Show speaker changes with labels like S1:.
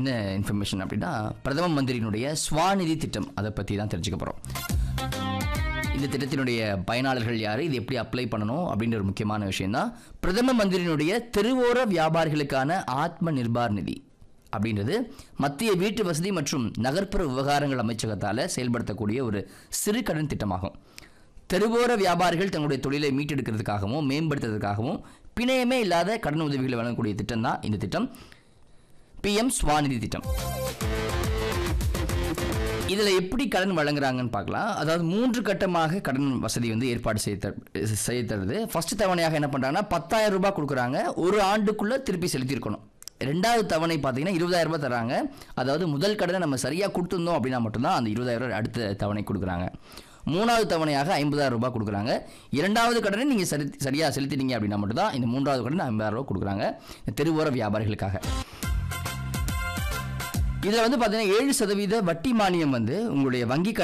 S1: என்ன இன்ஃபர்மேஷன் அப்படின்னா பிரதம மந்திரியினுடைய ஸ்வாநிதி திட்டம் அதை பற்றி தான் தெரிஞ்சுக்க போகிறோம் இந்த திட்டத்தினுடைய பயனாளர்கள் யார் இது எப்படி அப்ளை பண்ணணும் அப்படின்ற ஒரு முக்கியமான விஷயம் தான் பிரதம மந்திரியினுடைய தெருவோர வியாபாரிகளுக்கான ஆத்ம நிர்பார் நிதி அப்படின்றது மத்திய வீட்டு வசதி மற்றும் நகர்ப்புற விவகாரங்கள் அமைச்சகத்தால் செயல்படுத்தக்கூடிய ஒரு சிறு கடன் திட்டமாகும் தெருவோர வியாபாரிகள் தங்களுடைய தொழிலை மீட்டெடுக்கிறதுக்காகவும் மேம்படுத்துறதுக்காகவும் பிணையமே இல்லாத கடன் உதவிகளை வழங்கக்கூடிய திட்டம் தான் இந்த திட்டம் பிஎம் ஸ்வாநிதி திட்டம் இதில் எப்படி கடன் வழங்குறாங்கன்னு பார்க்கலாம் அதாவது மூன்று கட்டமாக கடன் வசதி வந்து ஏற்பாடு செய்ய த- செய்ய தருது ஃபர்ஸ்ட் தவணையாக என்ன பண்ணுறாங்கன்னா பத்தாயிரம் ரூபாய் கொடுக்குறாங்க ஒரு ஆண்டுக்குள்ளே திருப்பி செலுத்தியிருக்கணும் ரெண்டாவது தவணை பார்த்தீங்கன்னா இருபதாயிரம் ரூபாய் தராங்க அதாவது முதல் கடனை நம்ம சரியாக கொடுத்துருந்தோம் அப்படின்னா மட்டும்தான் அந்த இருபதாயிரம் ரூபாய் அடுத்த தவணை கொடுக்குறாங்க மூணாவது தவணையாக ஐம்பதாயிரம் ரூபாய் கொடுக்குறாங்க இரண்டாவது கடனை நீங்கள் சரி சரியாக செலுத்திட்டீங்க அப்படின்னா மட்டும்தான் இந்த மூன்றாவது கடன் ஐம்பதாயிரம் ரூபாய் கொடுக்குறாங்க இந்த தெருவோர வியாபாரிகளுக்காக இதில் வந்து பார்த்தீங்கன்னா ஏழு சதவீத வட்டி மானியம் வந்து உங்களுடைய வங்கி